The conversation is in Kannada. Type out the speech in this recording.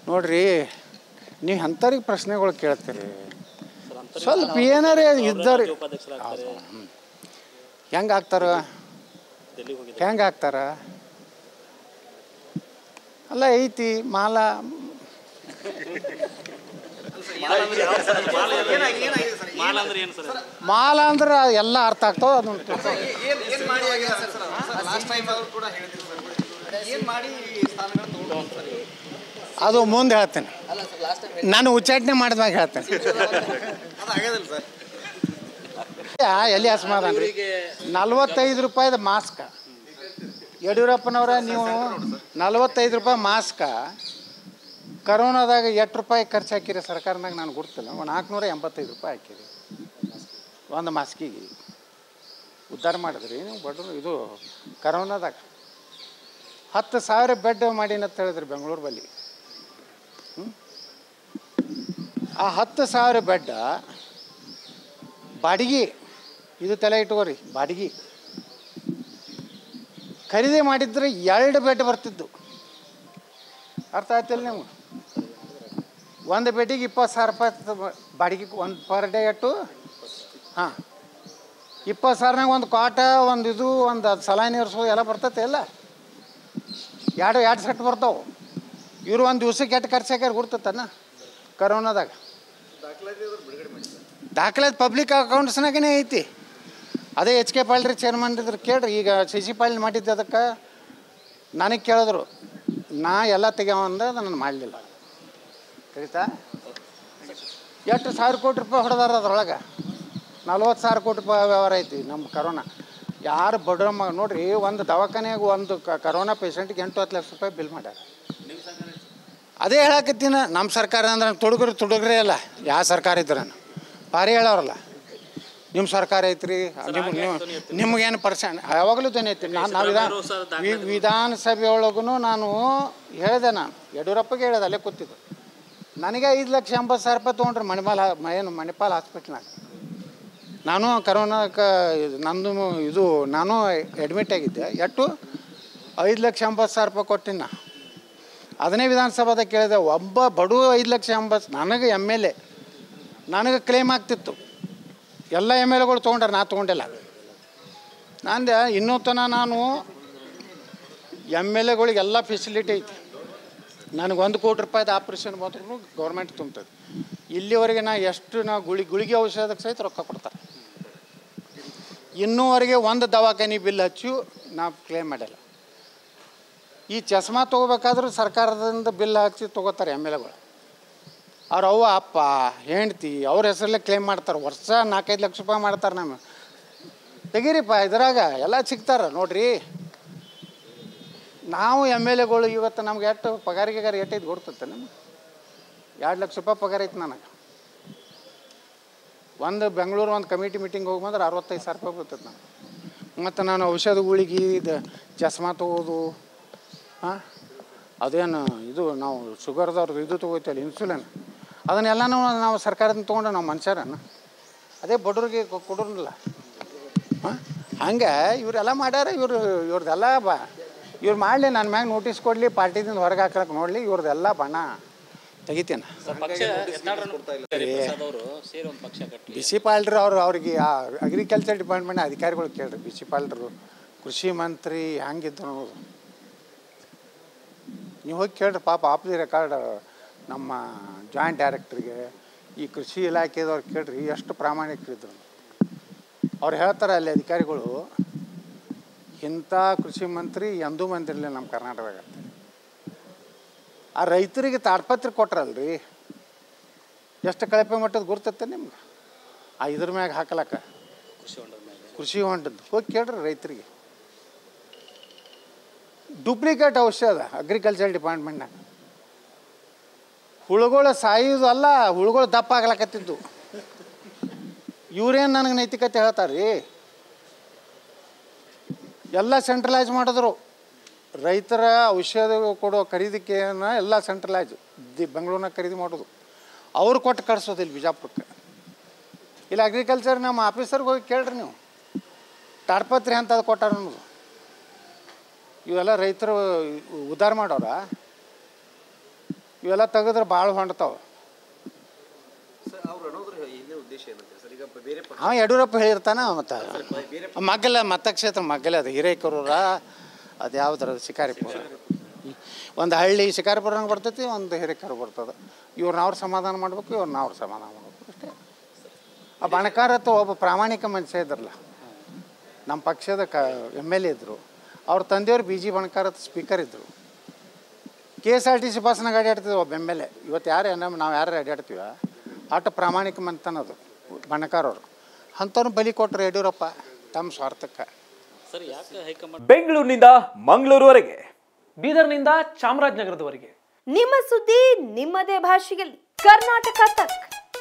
ನೋಡ್ರಿ ನೀವು ಅಂಥವ್ರಿಗೆ ಪ್ರಶ್ನೆಗಳು ಕೇಳ್ತೀರಿ ಸ್ವಲ್ಪ ಏನಾರೇ ಇದ್ದಾರೆ ಹೆಂಗೆ ಆಗ್ತಾರ ಹೆಂಗೆ ಆಗ್ತಾರ ಅಲ್ಲ ಐತಿ ಮಾಲ ಮಾಲ್ ಅಂದ್ರೆ ಏನು ಸರ್ ಮಾಲ ಅಂದ್ರೆ ಎಲ್ಲ ಅರ್ಥ ಆಗ್ತಾವ ಅದನ್ನ ಏನ್ ಮಾಡಿ ಆಗಿದ್ದಾರೆ ಸರ್ ಲಾಸ್ಟ್ ಟೈಮ್ ಅವರು ಕೂಡ ಹೇಳಿದ್ರು ಸರ್ ಏನ್ ಮಾಡಿ ಸ್ಥಾನಗಳನ್ನ ತಗೊಂಡು ಸರ್ ಅದು ಮುಂದೆ ಹೇಳ್ತೇನೆ ನಾನು ಉಚ್ಚಾಟನೆ ಮಾಡಿದಾಗ ಹೇಳ್ತೇನೆ ಅದು ಆಗ್ಯದಲ್ಲ ಸರ್ ಯಾ, ಎಲ್ಲಿ ಅಸಮಾಧಾನ ರೀ ನಲ್ವತ್ತೈದು ರೂಪಾಯಿದ ಮಾಸ್ಕ ಯಡಿಯೂರಪ್ಪನವರ ನೀವು ನಲ್ವತ್ತೈದು ರೂಪಾಯಿ ಮಾಸ್ಕ ಕರೋನಾದಾಗ ಎಷ್ಟು ರೂಪಾಯಿ ಖರ್ಚು ಹಾಕಿರಿ ಸರ್ಕಾರದಾಗ ನಾನು ಗುರ್ತಿಲ್ಲ ಒಂದು ನಾಲ್ಕುನೂರ ಎಂಬತ್ತೈದು ರೂಪಾಯಿ ಹಾಕಿರಿ ಒಂದು ಮಾಸ್ಕಿಗೆ ಉದ್ಧಾರ ಮಾಡಿದ್ರಿ ನೀವು ಬಡ್ರು ಇದು ಕರೋನಾದಾಗ ಹತ್ತು ಸಾವಿರ ಬೆಡ್ ಮಾಡೀನಿ ಅಂತ ಹೇಳಿದ್ರಿ ಬೆಂಗಳೂರು ಬಲ್ಲಿ ಹ್ಮ್? ಆ ಹತ್ತು ಸಾವಿರ ಬೆಡ್ ಬಾಡಿಗೆ ಇದು ತಲೆ ಇಟ್ಕೋರಿ ಬಾಡಿಗೆ ಖರೀದಿ ಮಾಡಿದ್ರೆ ಎರಡು ಬೆಡ್ ಬರ್ತಿದ್ದು ಅರ್ಥ ಆಯ್ತಿಲ್ಲ ನೀವು ಒಂದು ಬೆಡ್ಡಿಗೆ ಇಪ್ಪತ್ತು ಸಾವಿರ ರೂಪಾಯಿ ತ- ಬಾಡಿಗೆ ಒಂದು ಪರ್ ಡೇ ಎಟ್ಟು ಹಾಂ ಇಪ್ಪತ್ತು ಸಾವಿರನಾಗ ಒಂದು ಕಾಟ ಒಂದು ಇದು ಒಂದು ಸಲಾನಿ ಇರಿಸೋದು ಎಲ್ಲ ಬರ್ತೈತೆ ಎಲ್ಲ ಎರಡು ಎರಡು ಸೆಟ್ ಬರ್ತಾವೆ ಇವರು ಒಂದು ದಿವ್ಸಕ್ಕೆ ಎಷ್ಟು ಖರ್ಚು ಹಾಕ್ಯಾರ ಗುರ್ತತನ ಕರೋನಾದಾಗ ದಾಖಲಾತಿ ಪಬ್ಲಿಕ್ ಅಕೌಂಟ್ಸ್ನಾಗೇ ಐತಿ ಅದೇ ಎಚ್ ಕೆ ಪಾಲ್ರಿ ಚೇರ್ಮನ್ ಇದ್ರು ಕೇಳ್ರಿ ಈಗ ಸಿ ಸಿ ಪಾಲ್ ಮಾಡಿದ್ದೆ ಅದಕ್ಕೆ ನನಗೆ ಕೇಳಿದ್ರು ನಾ ಎಲ್ಲ ತೆಗ್ಯಾವಂದ ನಾನು ಮಾಡಲಿಲ್ಲ ತಿಳಿತಾ ಎಷ್ಟು ಸಾವಿರ ಕೋಟಿ ರೂಪಾಯಿ ಹೊಡೆದಾರ ಅದ್ರೊಳಗೆ ನಲ್ವತ್ತು ಸಾವಿರ ಕೋಟಿ ರೂಪಾಯಿ ವ್ಯವಹಾರ ಐತಿ ನಮ್ಮ ಕರೋನಾ ಯಾರು ಬಡ್ರಮ್ಮ ನೋಡ್ರಿ ಒಂದು ದವಾಖಾನೆಯಾಗ ಒಂದು ಕ- ಕರೋನಾ ಪೇಷಂಟ್ಗೆ ಎಂಟು ಹತ್ತು ಲಕ್ಷ ರೂಪಾಯಿ ಬಿಲ್ ಮಾಡ್ಯಾರ ಅದೇ ಹೇಳಕತ್ತೀನಿ ನಮ್ಮ ಸರ್ಕಾರ ಅಂದ್ರೆ ತುಡುಗ್ರು ತುಡುಗ್ರೇ ಅಲ್ಲ ಯಾವ ಸರ್ಕಾರ ಇದ್ರ ಭಾರಿ ಹೇಳೋರಲ್ಲ ನಿಮ್ಮ ಸರ್ಕಾರ ಐತ್ರಿ ನಿಮ್ಮ ನೀವು ನಿಮಗೇನು ಪರ್ಸೆಂಟ್ ಯಾವಾಗಲೂ ಧ್ವನಿ ಐತಿ ನಾನು ನಾವು ವಿಧಾನ ವಿ- ವಿಧಾನಸಭೆ ಒಳಗೂ ನಾನು ಹೇಳಿದೆ ನಾನು ಯಡಿಯೂರಪ್ಪಗೆ ಹೇಳಿದೆ ಅಲ್ಲೇ ಕೂತಿದ್ದು ನನಗೆ ಐದು ಲಕ್ಷ ಎಂಬತ್ತು ಸಾವಿರ ರೂಪಾಯಿ ತೊಗೊಂಡ್ರಿ ಮಣಿಪಾಲ್ ಹಾ- ಮ- ಏನು ಮಣಿಪಾಲ್ ಹಾಸ್ಪಿಟ್ಲ್ನಾಗ ನಾನು ಕರೋನಾಕ್ಕೆ ನಂದು ಇದು ನಾನು ಅಡ್ಮಿಟ್ ಆಗಿದ್ದೆ ಎಷ್ಟು ಐದು ಲಕ್ಷ ಎಂಬತ್ತು ಸಾವಿರ ರೂಪಾಯಿ ಕೊಟ್ಟಿನಿ ನಾ ಅದನ್ನೇ ವಿಧಾನಸಭಾದಾಗ ಕೇಳಿದೆ ಒಬ್ಬ ಬಡವ ಐದು ಲಕ್ಷ ಎಂಬತ್ತು ನನಗೆ ಎಮ್ ಎಲ್ ಎ ನನಗೆ ಕ್ಲೇಮ್ ಆಗ್ತಿತ್ತು ಎಲ್ಲ ಎಮ್ ಎಲ್ ಎಗಳು ತೊಗೊಂಡ್ರೆ ನಾ ತೊಗೊಂಡಿಲ್ಲ ನಂದೆ ಇನ್ನೂ ತನಕ ನಾನು ಎಮ್ ಎಲ್ ಎಗಳಿಗೆಲ್ಲ ಫೆಸಿಲಿಟಿ ಐತಿ ನನಗೆ ಒಂದು ಕೋಟಿ ರೂಪಾಯಿದ ಆಪ್ರೇಷನ್ ಬಂದ್ರೂ ಗೌರ್ಮೆಂಟ್ ತುಂಬ್ತದೆ ಇಲ್ಲಿವರೆಗೆ ನಾ ಎಷ್ಟು ನಾ ಗುಳಿ ಗುಳಿಗೆ ಔಷಧಕ್ಕೆ ಸಹಿತ ರೊಕ್ಕ ಕೊಡ್ತಾರೆ ಇನ್ನೂವರೆಗೆ ಒಂದು ದವಾಖಾನೆ ಬಿಲ್ ಹಚ್ಚು ನಾ ಕ್ಲೇಮ್ ಮಾಡಿಲ್ಲ ಈ ಚಸ್ಮಾ ತೊಗೋಬೇಕಾದ್ರೂ ಸರ್ಕಾರದಿಂದ ಬಿಲ್ ಹಾಕಿ ತೊಗೋತಾರೆ ಎಮ್ ಎಲ್ ಎಗಳು ಅವ್ರ ಅವ್ವ ಅಪ್ಪ ಹೆಂಡ್ತಿ ಅವ್ರ ಹೆಸರಲ್ಲೇ ಕ್ಲೇಮ್ ಮಾಡ್ತಾರೆ ವರ್ಷ ನಾಲ್ಕೈದು ಲಕ್ಷ ರೂಪಾಯಿ ಮಾಡ್ತಾರೆ ನಮ್ಮ ತೆಗೀರಿಪ್ಪ ಇದ್ರಾಗ ಎಲ್ಲ ಸಿಗ್ತಾರೆ ನೋಡ್ರಿ ನಾವು ಎಮ್ ಎಲ್ ಎಗಳು ಇವತ್ತು ನಮ್ಗೆ ಎಷ್ಟು ಪಗಾರಿಗೆ ಎಟ್ಟೈದು ಕೊಡ್ತತ್ತೆ ನಮ್ಗೆ ಎರಡು ಲಕ್ಷ ರೂಪಾಯಿ ಪಗಾರ ಐತೆ ನನಗೆ ಒಂದು ಬೆಂಗಳೂರು ಒಂದು ಕಮಿಟಿ ಮೀಟಿಂಗ್ ಹೋಗಿ ಬಂದ್ರೆ ಅರವತ್ತೈದು ಸಾವಿರ ರೂಪಾಯಿ ಬರ್ತೈತೆ ನನಗೆ ಮತ್ತು ನಾನು ಔಷಧಗಳಿಗೆ ಇದು ಚಸ್ಮಾ ತೊಗೋದು ಹಾಂ ಅದೇನು ಇದು ನಾವು ಶುಗರ್ದವ್ರದ್ದು ಇದು ತೊಗೋತೀವಲ್ಲ ಇನ್ಸುಲಿನ್ ಅದನ್ನೆಲ್ಲನೂ ನಾವು ಸರ್ಕಾರದಿಂದ ತೊಗೊಂಡು ನಾವು ಮನುಷ್ಯರನ್ನ ಅದೇ ಬಡವ್ರಿಗೆ ಕೊ- ಕೊಡೋದಿಲ್ಲ ಹಾಂ ಹಂಗೆ ಇವರೆಲ್ಲ ಮಾಡ್ಯಾರ ಇವರು ಇವ್ರದ್ದೆಲ್ಲ ಬಾ ಇವ್ರು ಮಾಡಲಿ ನನ್ನ ಮ್ಯಾಗ ನೋಟಿಸ್ ಕೊಡಲಿ ಪಾರ್ಟಿದಿಂದ ಹೊರಗೆ ಹಾಕಕ್ಕೆ ನೋಡಲಿ ಇವ್ರದ್ದೆಲ್ಲ ಬಣ ತೆಗಿತೀನಿ ಪಕ್ಷ ಅವರು ಸೇರಿ ಒಂದು ಪಕ್ಷ ಕಟ್ಟಿ ಬಿ ಸಿ ಪಾಲ್ಡ್ರು ಅವ್ರು ಅವ್ರಿಗೆ ಆ ಅಗ್ರಿಕಲ್ಚರ್ ಡಿಪಾರ್ಟ್ಮೆಂಟ್ ಅಧಿಕಾರಿಗಳು ಕೇಳ್ರಿ ಬಿ ಸಿ ಪಾಲ್ಡ್ರು ಕೃಷಿ ಮಂತ್ರಿ ಹಂಗಿದ್ದು ಅನ್ನೋದು ನೀವು ಹೋಗಿ ಕೇಳ್ರಿ ಪಾಪ ಆಫ್ ದಿ ರೆಕಾರ್ಡ್ ನಮ್ಮ ಜಾಯಿಂಟ್ ಡೈರೆಕ್ಟ್ರಿಗೆ ಈ ಕೃಷಿ ಇಲಾಖೆದವ್ರು ಕೇಳ್ರಿ ಎಷ್ಟು ಪ್ರಾಮಾಣಿಕರಿದ್ರು ಅವ್ರು ಹೇಳ್ತಾರೆ ಅಲ್ಲಿ ಅಧಿಕಾರಿಗಳು ಇಂಥ ಕೃಷಿ ಮಂತ್ರಿ ಎಂದೂ ಬಂದಿರಲಿಲ್ಲ ನಮ್ಮ ಕರ್ನಾಟಕದಾಗ ಆ ರೈತರಿಗೆ ತಾಡ್ಪತ್ರೆ ಕೊಟ್ರಲ್ರಿ ಎಷ್ಟು ಕಳಪೆ ಮಟ್ಟದ ಗುರ್ತತ್ತೆ ನಿಮ್ಗೆ ಆ ಇದ್ರ ಮ್ಯಾಗ ಹಾಕಲಕ್ಕ ಖುಷಿ ಹೊಂಡದ ಮೇಲೆ ಕೃಷಿ ಹೊಂಡದ್ದು ಹೋಗಿ ಕೇಳ್ರಿ ರೈತರಿಗೆ ಡೂಪ್ಲಿಕೇಟ್ ಔಷಧ ಅಗ್ರಿಕಲ್ಚರ್ ಡಿಪಾರ್ಟ್ಮೆಂಟ್ನಾಗ ಹುಳುಗಳು ಸಾಯೋದು ಅಲ್ಲ ಹುಳುಗಳು ದಪ್ಪ ಆಗ್ಲಕತ್ತಿದ್ದು ಇವ್ರೇನು ನನಗೆ ನೈತಿಕತೆ ಹೇಳ್ತಾರೆ ರೀ ಎಲ್ಲ ಸೆಂಟ್ರಲೈಸ್ ಮಾಡಿದ್ರು ರೈತರ ಔಷಧ ಕೊಡೋ ಖರೀದಿಕೆಯನ್ನು ಎಲ್ಲ ಸೆಂಟ್ರಲೈಸ್ ದಿ ಬೆಂಗಳೂರಿನಾಗ ಖರೀದಿ ಮಾಡೋದು ಅವ್ರು ಕೊಟ್ಟು ಕಳ್ಸೋದು ಇಲ್ಲಿ ಬಿಜಾಪುರಕ್ಕೆ ಇಲ್ಲಿ ಅಗ್ರಿಕಲ್ಚರ್ ನಮ್ಮ ಆಫೀಸರ್ಗೆ ಹೋಗಿ ಕೇಳ್ರಿ ನೀವು ತಾಡ್ಪತ್ರಿ ಅಂತದು ಕೊಟ್ಟಾರ ಅನ್ನೋದು ಇವೆಲ್ಲ ರೈತರು ಉದ್ಧಾರ ಮಾಡೋರ ಇವೆಲ್ಲ ತೆಗೆದ್ರೆ ಭಾಳ ಹೊಂಡ್ತಾವೆ ಸರ್ ಅವ್ರು ಅನ್ನೋದ್ರ ಹಿಂದಿನ ಉದ್ದೇಶ ಏನಂತೆ ಸರ್ ಈಗ ಬೇರೆ ಪಕ್ಷ ಅವ ಯಡಿಯೂರಪ್ಪ ಹೇಳಿರ್ತಾನ ಮತ್ತು ಬೇರೆ ಮಗ್ಗಲ ಮತಕ್ಷೇತ್ರ ಮಗ್ಗಲೆ ಅದು ಹಿರೇಕರೂರ ಅದು ಯಾವ್ದ್ರ ಶಿಕಾರಿಪುರ ಒಂದು ಹಳ್ಳಿ ಶಿಕಾರಿಪುರನಂಗೆ ಬರ್ತೈತಿ ಒಂದು ಹಿರೇಕರು ಬರ್ತದೆ ಇವ್ರನ್ನ ಅವ್ರು ಸಮಾಧಾನ ಮಾಡ್ಬೇಕು ಇವ್ರನ್ನ ಅವ್ರು ಸಮಾಧಾನ ಮಾಡ್ಬೇಕು ಅಷ್ಟೇ ಆ ಬಣಕಾರತ್ತು ಒಬ್ಬ ಪ್ರಾಮಾಣಿಕ ಮನುಷ್ಯ ಇದ್ರಲ್ಲ ನಮ್ಮ ಪಕ್ಷದ ಕ ಎಮ್ ಎಲ್ ಎ ಇದ್ದರು ಅವ್ರ ತಂದೆಯವ್ರು ಬಿ ಜಿ ಬಣಕಾರತ್ ಸ್ಪೀಕರ್ ಇದ್ದರು K S R T C ಬಸ್ನಾಗ ಅಡ್ಡಾಡ್ತಿದ್ವಿ ಒಬ್ಬ ಎಮ್ ಎಲ್ ಎ ಇವತ್ತು ಯಾರು ನಮ್ಮ ನಾವು ಯಾರು ಅಡ್ಡಾಡ್ತೀವ ಆಟ ಪ್ರಾಮಾಣಿಕ ಮಂತನದು ಬಣಕಾರವ್ರು ಅಂಥವ್ರು ಬಲಿ ಕೊಟ್ಟರು ಯಡಿಯೂರಪ್ಪ ತಮ್ಮ ಸ್ವಾರ್ಥಕ್ಕೆ ಸರ್ ಯಾಕೆ ಹೈಕಮಾಂಡ್ ಬೆಂಗಳೂರಿನಿಂದ ಮಂಗಳೂರುವರೆಗೆ ಬೀದರ್ನಿಂದ ಚಾಮರಾಜನಗರದವರೆಗೆ ನಿಮ್ಮ ಸುದ್ದಿ ನಿಮ್ಮದೇ ಭಾಷೆಯಲ್ಲಿ ಕರ್ನಾಟಕ ತಕ್